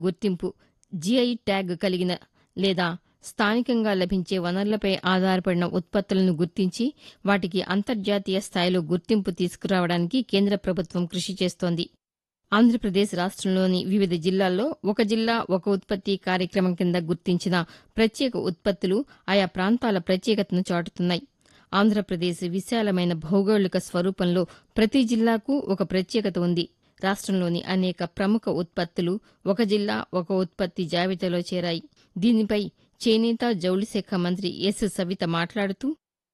గుర్తింపు GI tag కలిగిన లేదా స్థానికంగా లభించే వనరులపై ఆధారపడిన ఉత్పత్తులను గుర్తించి వాటికి అంతర్జాతీయ స్థాయిలో గుర్తింపు తీసుకురావడానికి కేంద్ర ప్రభుత్వం కృషి చేస్తోంది ఆంధ్రప్రదేశ్ రాష్ట్రంలోని వివిధ జిల్లాల్లో ఒక జిల్లా ఒక ఉత్పత్తి కార్యక్రమం కింద గుర్తించిన ప్రత్యేక ఉత్పత్తులు ఆయా ప్రాంతాల ప్రత్యేకతను చాటుతున్నాయి ఆంధ్రప్రదేశ్ విశాలమైన భౌగోళిక స్వరూపంలో ప్రతి జిల్లాకు ఒక ప్రత్యేకత ఉంది రాష్ట్రంలోని అనేక ప్రముఖ ఉత్పత్తులు ఒక జిల్లా ఒక ఉత్పత్తి జాబితాలో చేరాయి దీనిపై చేనేత జౌళి శాఖ మంత్రి ఎస్ సవిత మాట్లాడుతూ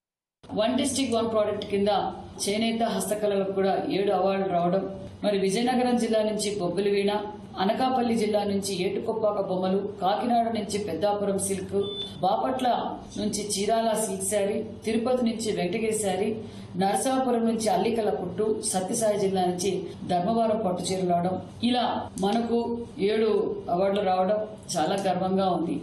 వన్ డిస్టిక్ వన్ ప్రోడక్ట్ కింద చేనేత హస్తకళలకు కూడా ఏడు అవార్డులు రావడం మరి విజయనగరం జిల్లా నుంచి బొబ్బిలి వీణ అనకాపల్లి జిల్లా నుంచి ఏటుకొప్పాక బొమ్మలు కాకినాడ నుంచి పెద్దాపురం సిల్క్ బాపట్ల నుంచి చీరాల సిల్క్ శారీ తిరుపతి నుంచి వెంకటగిరి శారీ నరసాపురం నుంచి అల్లికల కుట్టు సత్యసాయి జిల్లా నుంచి ధర్మవరం పట్టు చీరలు రావడం ఇలా మనకు ఏడు అవార్డులు రావడం చాలా గర్వంగా ఉంది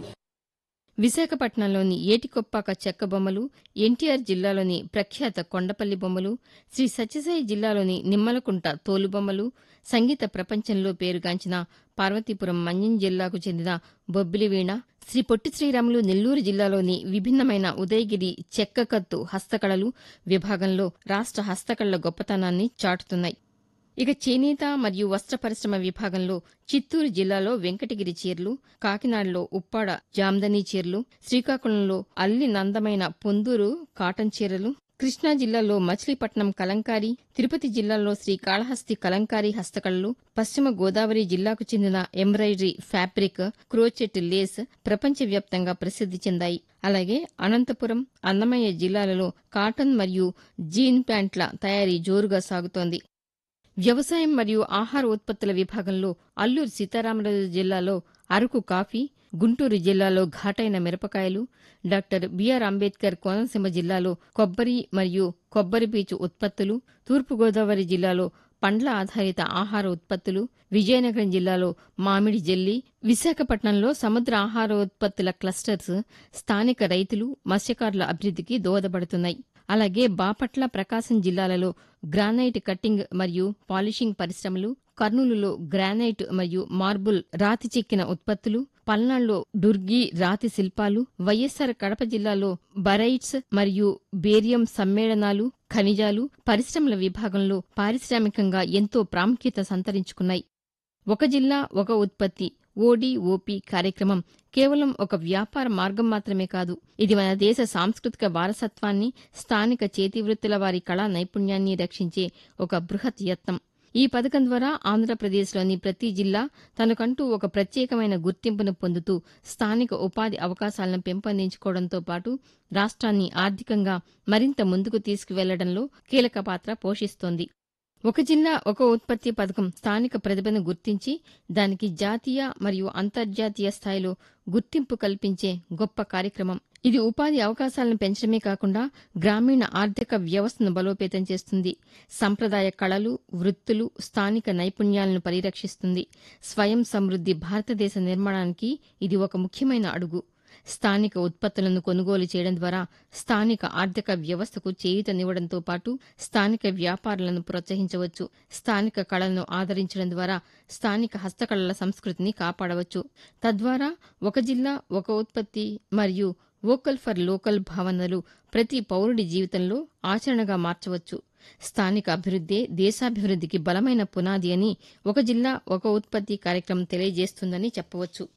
విశాఖపట్నంలోని ఏటికొప్పాక చెక్క బొమ్మలు ఎన్టీఆర్ జిల్లాలోని ప్రఖ్యాత కొండపల్లి బొమ్మలు శ్రీ సత్యసాయి జిల్లాలోని నిమ్మలకుంట తోలుబొమ్మలు సంగీత ప్రపంచంలో పేరుగాంచిన పార్వతీపురం మన్యం జిల్లాకు చెందిన బొబ్బిలి వీణ శ్రీ పొట్టి శ్రీరాములు నెల్లూరు జిల్లాలోని విభిన్నమైన ఉదయగిరి చెక్కకత్తు హస్తకళలు విభాగంలో రాష్ట్ర హస్తకళల గొప్పతనాన్ని చాటుతున్నాయి ఇక చేనేత మరియు వస్త్ర పరిశ్రమ విభాగంలో చిత్తూరు జిల్లాలో వెంకటగిరి చీరలు కాకినాడలో ఉప్పాడ జామ్దని చీరలు శ్రీకాకుళంలో అల్లి నందమైన పొందూరు కాటన్ చీరలు కృష్ణా జిల్లాలో మచిలీపట్నం కలంకారీ తిరుపతి జిల్లాలో శ్రీ కాళహస్తి కలంకారీ హస్తకళలు పశ్చిమ గోదావరి జిల్లాకు చెందిన ఎంబ్రాయిడరీ ఫ్యాబ్రిక్ క్రోచెట్ లేస్ ప్రపంచవ్యాప్తంగా ప్రసిద్ది చెందాయి అలాగే అనంతపురం అన్నమయ్య జిల్లాలలో కాటన్ మరియు జీన్ ప్యాంట్ల తయారీ జోరుగా సాగుతోంది వ్యవసాయం మరియు ఆహార ఉత్పత్తుల విభాగంలో అల్లూరు సీతారామరాజు జిల్లాలో అరకు కాఫీ గుంటూరు జిల్లాలో ఘాటైన మిరపకాయలు డాక్టర్ బిఆర్ అంబేద్కర్ కోనసీమ జిల్లాలో కొబ్బరి మరియు కొబ్బరి పీచు ఉత్పత్తులు తూర్పుగోదావరి జిల్లాలో పండ్ల ఆధారిత ఆహార ఉత్పత్తులు విజయనగరం జిల్లాలో మామిడి జెల్లి విశాఖపట్నంలో సముద్ర ఆహార ఉత్పత్తుల క్లస్టర్స్ స్థానిక రైతులు మత్స్యకారుల అభివృద్ధికి దోహదపడుతున్నాయి అలాగే బాపట్ల ప్రకాశం జిల్లాలలో గ్రానైట్ కట్టింగ్ మరియు పాలిషింగ్ పరిశ్రమలు కర్నూలులో గ్రానైట్ మరియు మార్బుల్ రాతి చెక్కిన ఉత్పత్తులు పల్నాడులో డుర్గి రాతి శిల్పాలు వైఎస్సార్ కడప జిల్లాలో బరైట్స్ మరియు బేరియం సమ్మేళనాలు ఖనిజాలు పరిశ్రమల విభాగంలో పారిశ్రామికంగా ఎంతో ప్రాముఖ్యత సంతరించుకున్నాయి ఒక జిల్లా ఒక ఉత్పత్తి ఓడిఓపి కార్యక్రమం కేవలం ఒక వ్యాపార మార్గం మాత్రమే కాదు ఇది మన దేశ సాంస్కృతిక వారసత్వాన్ని స్థానిక చేతివృత్తుల వారి కళా నైపుణ్యాన్ని రక్షించే ఒక బృహత్ యత్నం ఈ పథకం ద్వారా ఆంధ్రప్రదేశ్లోని ప్రతి జిల్లా తనకంటూ ఒక ప్రత్యేకమైన గుర్తింపును పొందుతూ స్థానిక ఉపాధి అవకాశాలను పెంపొందించుకోవడంతో పాటు రాష్ట్రాన్ని ఆర్థికంగా మరింత ముందుకు తీసుకువెళ్లడంలో కీలక పాత్ర పోషిస్తోంది ఒక జిల్లా ఒక ఉత్పత్తి పథకం స్థానిక ప్రతిభను గుర్తించి దానికి జాతీయ మరియు అంతర్జాతీయ స్థాయిలో గుర్తింపు కల్పించే గొప్ప కార్యక్రమం ఇది ఉపాధి అవకాశాలను పెంచడమే కాకుండా గ్రామీణ ఆర్థిక వ్యవస్థను బలోపేతం చేస్తుంది సంప్రదాయ కళలు వృత్తులు స్థానిక నైపుణ్యాలను పరిరక్షిస్తుంది స్వయం సమృద్ది భారతదేశ నిర్మాణానికి ఇది ఒక ముఖ్యమైన అడుగు స్థానిక ఉత్పత్తులను కొనుగోలు చేయడం ద్వారా స్థానిక ఆర్థిక వ్యవస్థకు చేయూతనివ్వడంతో పాటు స్థానిక వ్యాపారులను ప్రోత్సహించవచ్చు స్థానిక కళలను ఆదరించడం ద్వారా స్థానిక హస్తకళల సంస్కృతిని కాపాడవచ్చు తద్వారా ఒక జిల్లా ఒక ఉత్పత్తి మరియు వోకల్ ఫర్ లోకల్ భావనలు ప్రతి పౌరుడి జీవితంలో ఆచరణగా మార్చవచ్చు స్థానిక అభివృద్దే దేశాభివృద్ధికి బలమైన పునాది అని ఒక జిల్లా ఒక ఉత్పత్తి కార్యక్రమం తెలియజేస్తుందని చెప్పవచ్చు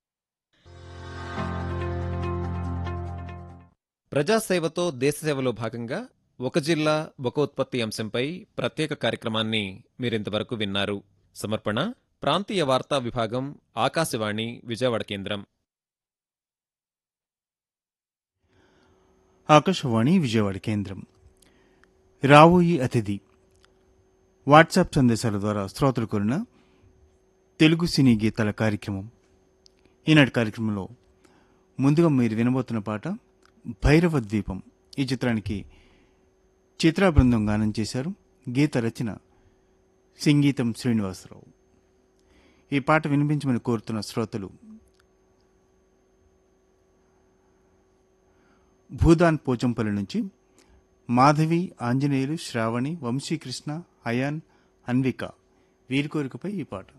ప్రజాసేవతో దేశసేవలో భాగంగా ఒక జిల్లా ఒక ఉత్పత్తి అంశంపై ప్రత్యేక కార్యక్రమాన్ని మీరింతవరకు విన్నారు సమర్పణ ప్రాంతీయ వార్తా విభాగం ఆకాశవాణి విజయవాడ కేంద్రం ఆకాశవాణి విజయవాడ కేంద్రం రావోయి అతిథి వాట్సాప్ సందేశాల ద్వారా శ్రోతలు కోరిన తెలుగు సినీ గీతాల కార్యక్రమం ఈనాటి కార్యక్రమంలో ముందుగా మీరు వినబోతున్న పాట భైరవ ద్వీపం ఈ చిత్రానికి చిత్రా బృందం గానం చేశారు గీత రచన సంగీతం శ్రీనివాసరావు ఈ పాట వినిపించమని కోరుతున్న శ్రోతలు భూదాన్ పోచంపల్లి నుంచి మాధవి ఆంజనేయులు శ్రావణి వంశీకృష్ణ అయాన్ అన్విక వీరి కోరికపై ఈ పాట